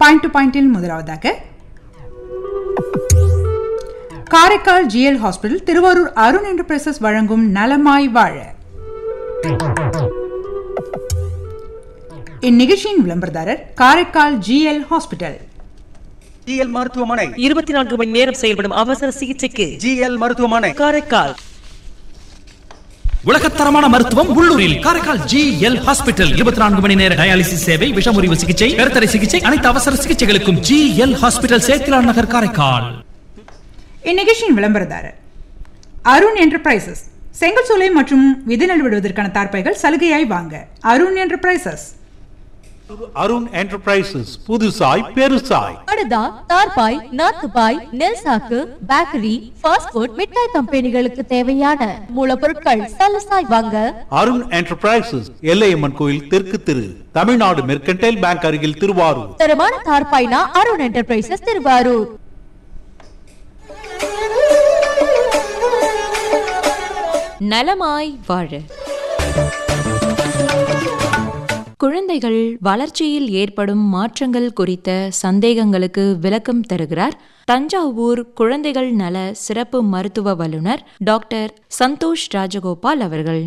point to பாயிண்டில் முதலாவதாக Karaikal GL hospital Thiruvarur Arun enterprises வழங்கும் நலமாய் வாழ இந்நிகழ்ச்சியின் விளம்பரதாரர் காரைக்கால் ஜிஎல் ஹாஸ்பிட்டல் ஜிஎல் மருத்துவமனை இருபத்தி நான்கு மணி நேரம் செயல்படும் அவசர சிகிச்சைக்கு ஜிஎல் மருத்துவமனை காரைக்கால் உலகத்தரமான மருத்துவம் உள்ளூரில் காரைக்கால் ஜி எல் ஹாஸ்பிட்டல் இருபத்தி நான்கு மணி நேர டயாலிசிஸ் சேவை விஷமுறிவு சிகிச்சை கருத்தடை சிகிச்சை அனைத்து அவசர சிகிச்சைகளுக்கும் G L hospital Sethilan Nagar Karaikal இந்நிகழ்ச்சியின் விளம்பரதாரர் அருண் என்டர்பிரைசஸ் செங்கல் சூளை மற்றும் விதைநெல் விடுவதற்கான தார்ப்பைகள் சலுகையாய் வாங்க அருண் என்டர்பிரைசஸ் அருண் என்டர்பிரைசஸ் புதுசாய் பெருசாய் படுதா தார்பாய் நாத்துபாய் நெல் சாக்கு பேக்கரி ஃபாஸ்ட் ஃபுட் மிட்டாய் கம்பெனிகளுக்கு தேவையான மூலப்பொருட்கள் சலசாய் வாங்க அருண் என்டர்பிரைசஸ் எல்லையம்மன் கோயில் தெற்கு திரு தமிழ்நாடு மெர்கன்டைல் பேங்க் அருகில் திருவாரூர் தரமான தார்பாய்னா அருண் என்டர்பிரைசஸ் திருவாரூர் நலமாய் வாழ குழந்தைகள் வளர்ச்சியில் ஏற்படும் மாற்றங்கள் குறித்த சந்தேகங்களுக்கு விளக்கம் தருகிறார் தஞ்சாவூர் குழந்தைகள் நல சிறப்பு மருத்துவ வல்லுநர் டாக்டர் சந்தோஷ் ராஜகோபால் அவர்கள்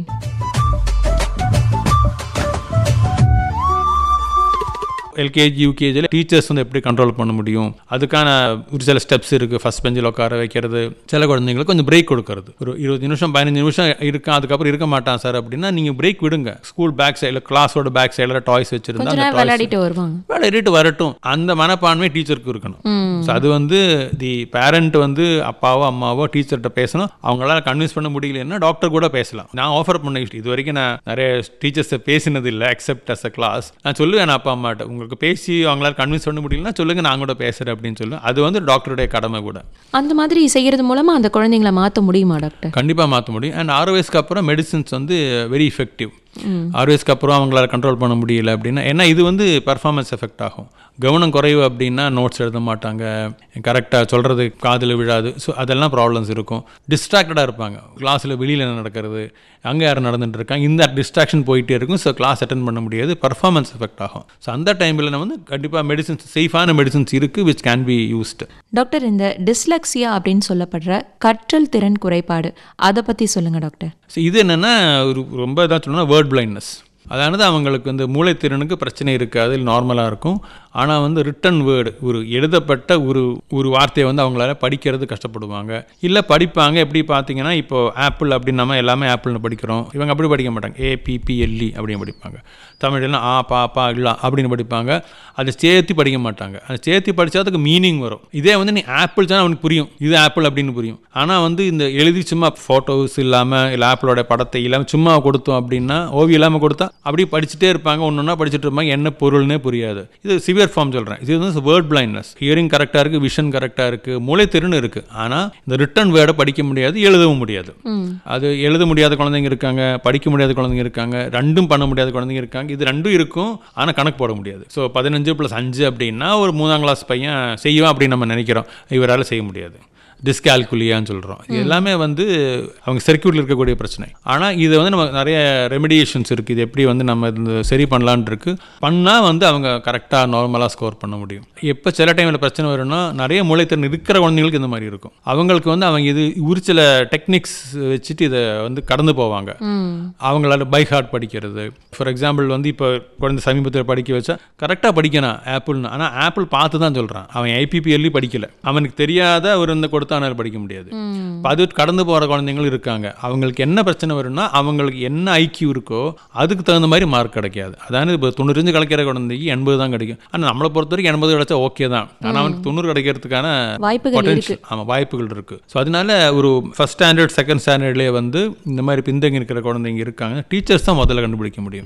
எல்கேஜி யூகேஜியில் டீச்சர்ஸ் வந்து எப்படி கண்ட்ரோல் பண்ண முடியும் அதுக்கான ஒரு சில ஸ்டெப்ஸ் இருக்குது ஃபஸ்ட் பெஞ்சில் உட்கார வைக்கிறது சில குழந்தைங்களுக்கு கொஞ்சம் பிரேக் கொடுக்கறது ஒரு இருபது நிமிஷம் பதினஞ்சு நிமிஷம் இருக்கான் அதுக்கப்புறம் இருக்க மாட்டான் சார் அப்படின்னா நீங்கள் பிரேக் விடுங்க ஸ்கூல் பேக் சைடில் கிளாஸோட பேக் சைடில் டாய்ஸ் வச்சிருந்தா கொஞ்ச அந்த நேரம் toys- விளையாடிட்டு வருவாங்க விளையாடிட்டு வரட்டும் அந்த மனப்பான்மை டீச்சருக்கு இருக்கணும் ஸோ அது வந்து தி பேரண்ட் வந்து அப்பாவோ அம்மாவோ டீச்சர்கிட்ட பேசணும் அவங்களால கன்வின்ஸ் பண்ண முடியலன்னா டாக்டர் கூட பேசலாம் நான் ஆஃபர் பண்ண இது வரைக்கும் நான் நிறைய டீச்சர்ஸை பேசினது இல்லை அக்செப்ட் அஸ் அ கிளாஸ் நான் சொல்லுவேன் நான் அப்பா அம்மாட்ட உங்களுக்கு பேசி அவங்களால கன்வின்ஸ் பண்ண முடியலன்னா சொல்லுங்க நான் கூட பேசுறேன் அப்படின்னு சொல்லுவேன் அது வந்து டாக்டருடைய கடமை கூட அந்த மாதிரி செய்யறது மூலமா அந்த குழந்தைங்களை மாற்ற முடியுமா டாக்டர் கண்டிப்பாக மாற்ற முடியும் அண்ட் ஆறு வயசுக்கு அப்புறம் மெடிசின்ஸ் வந்து வெரி எஃபெக்டிவ் ஆறு வயசுக்கு அப்புறம் அவங்களால கண்ட்ரோல் பண்ண முடியல அப்படின்னா ஏன்னா இது வந்து பர்ஃபார்மன்ஸ் எஃபெக்ட் ஆகும் கவனம் குறைவு அப்படின்னா நோட்ஸ் எழுத மாட்டாங்க கரெக்டாக சொல்கிறது காதில் விழாது ஸோ அதெல்லாம் ப்ராப்ளம்ஸ் இருக்கும் டிஸ்ட்ராக்டடாக இருப்பாங்க கிளாஸில் வெளியில் என்ன நடக்கிறது அங்கே யாரும் நடந்துட்டு இருக்காங்க இந்த டிஸ்ட்ராக்ஷன் போயிட்டே இருக்கும் ஸோ கிளாஸ் அட்டன் பண்ண முடியாது பர்ஃபார்மன்ஸ் எஃபெக்ட் ஆகும் ஸோ அந்த டைமில் நம்ம வந்து கண்டிப்பாக மெடிசின்ஸ் சேஃபான மெடிசின்ஸ் இருக்குது which can be used doctor இந்த டிஸ்லக்ஸியா அப்படின்னு சொல்லப்படுற கற்றல் திறன் குறைபாடு அதை பத்தி சொல்லுங்க டாக்டர் ஸோ இது என்னென்னா ஒரு ரொம்ப இதாக சொல்லணும்னா வேர்ட் பிளைண்ட்னஸ் அதானது அவங்களுக்கு வந்து மூளைத்திறனுக்கு பிரச்சனை இருக்காது நார்மலாக இருக்கும் ஆனால் வந்து ரிட்டன் வேர்டு ஒரு எழுதப்பட்ட ஒரு ஒரு வார்த்தையை வந்து அவங்களால படிக்கிறது கஷ்டப்படுவாங்க இல்லை படிப்பாங்க எப்படி பார்த்தீங்கன்னா இப்போ ஆப்பிள் அப்படின்னு நம்ம எல்லாமே ஆப்பிள்னு படிக்கிறோம் இவங்க அப்படி படிக்க மாட்டாங்க ஏபிபிஎல்இ அப்படின்னு படிப்பாங்க தமிழ்ல ஆ பா பா இல்லா அப்படின்னு படிப்பாங்க அதை சேர்த்து படிக்க மாட்டாங்க அதை சேர்த்து படித்தா அதுக்கு மீனிங் வரும் இதே வந்து நீ ஆப்பிள் தான் அவனுக்கு புரியும் இது ஆப்பிள் அப்படின்னு புரியும் ஆனால் வந்து இந்த எழுதி சும்மா ஃபோட்டோஸ் இல்லாமல் இல்லை ஆப்பிளோட படத்தை இல்லாமல் சும்மா கொடுத்தோம் அப்படின்னா ஓவியம் இல்லாமல் கொடுத்தா அப்படியே படிச்சுட்டே இருப்பாங்க ஒன்று ஒன்றா படிச்சுட்டு இருப்பாங்க என்ன பொருள்னே புரியாது இது சிவியர் ஃபார்ம் சொல்கிறேன் இது வந்து வேர்ட் பிளைண்ட்னஸ் ஹியரிங் கரெக்டாக இருக்குது விஷன் கரெக்டாக இருக்குது மூளைத்திறன் இருக்குது ஆனால் இந்த ரிட்டன் வேர்டை படிக்க முடியாது எழுதவும் முடியாது அது எழுத முடியாத குழந்தைங்க இருக்காங்க படிக்க முடியாத குழந்தைங்க இருக்காங்க ரெண்டும் பண்ண முடியாத குழந்தைங்க இருக்காங்க இது ரெண்டும் இருக்கும் ஆனால் கணக்கு போட முடியாது ஸோ பதினஞ்சு ப்ளஸ் அஞ்சு அப்படின்னா ஒரு மூணாம் கிளாஸ் பையன் செய்வான் அப்படின்னு நம்ம நினைக்கிறோம் இவரால் செய்ய முடியாது டிஸ்கால்குலியான்னு சொல்கிறோம் இது எல்லாமே வந்து அவங்க சர்க்கியூட்டில் இருக்கக்கூடிய பிரச்சனை ஆனால் இது வந்து நம்ம நிறைய ரெமிடியேஷன்ஸ் இருக்குது இது எப்படி வந்து நம்ம இந்த சரி பண்ணலான் இருக்கு பண்ணால் வந்து அவங்க கரெக்டாக நார்மலாக ஸ்கோர் பண்ண முடியும் எப்போ சில டைமில் பிரச்சனை வரும்னா நிறைய மூளைத்திறன் இருக்கிற குழந்தைங்களுக்கு இந்த மாதிரி இருக்கும் அவங்களுக்கு வந்து அவங்க இது ஒரு சில டெக்னிக்ஸ் வச்சுட்டு இதை வந்து கடந்து போவாங்க அவங்களால பை ஹார்ட் படிக்கிறது ஃபார் எக்ஸாம்பிள் வந்து இப்போ குழந்தை சமீபத்தில் படிக்க வச்சா கரெக்டாக படிக்கணும் ஆப்பிள்னு ஆனால் ஆப்பிள் பார்த்து தான் சொல்கிறான் அவன் ஐபிபிஎல்லி படிக்கல அவனுக்கு தெரியாத ஒரு இந்த கொடுத்தானால் படிக்க முடியாது இப்ப அது கடந்து போகிற குழந்தைங்களும் இருக்காங்க அவங்களுக்கு என்ன பிரச்சனை வரும்னா அவங்களுக்கு என்ன ஐக்கியூ இருக்கோ அதுக்கு தகுந்த மாதிரி மார்க் கிடைக்காது அதாவது இப்போ தொண்ணூத்தஞ்சு கிடைக்கிற குழந்தைக்கு எண்பது தான் கிடைக்கும் ஆனால் நம்மளை பொறுத்த வரைக்கும் எண்பது கிடைச்சா ஓகே தான் ஆனால் அவனுக்கு தொண்ணூறு கிடைக்கிறதுக்கான வாய்ப்புகள் potential- ஆமா வாய்ப்புகள் இருக்கு ஸோ அதனால ஒரு ஃபர்ஸ்ட் ஸ்டாண்டர்ட் செகண்ட் ஸ்டாண்டர்ட்லேயே வந்து இந்த மாதிரி பின்தங்கி இருக்கிற குழந்தைங்க இருக்காங்க டீச்சர்ஸ் தான் முதல்ல கண்டுபிடிக்க முடியும்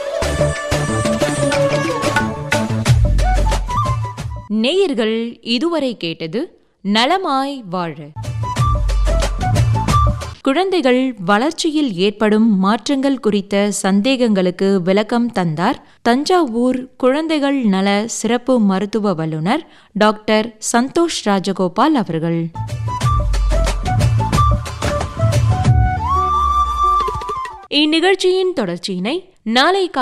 நேயர்கள் இதுவரை கேட்டது நலமாய் வாழ குழந்தைகள் வளர்ச்சியில் ஏற்படும் மாற்றங்கள் குறித்த சந்தேகங்களுக்கு விளக்கம் தந்தார் தஞ்சாவூர் குழந்தைகள் நல சிறப்பு மருத்துவ வல்லுநர் டாக்டர் சந்தோஷ் ராஜகோபால் அவர்கள் இந்நிகழ்ச்சியின் தொடர்ச்சியினை நாளை கா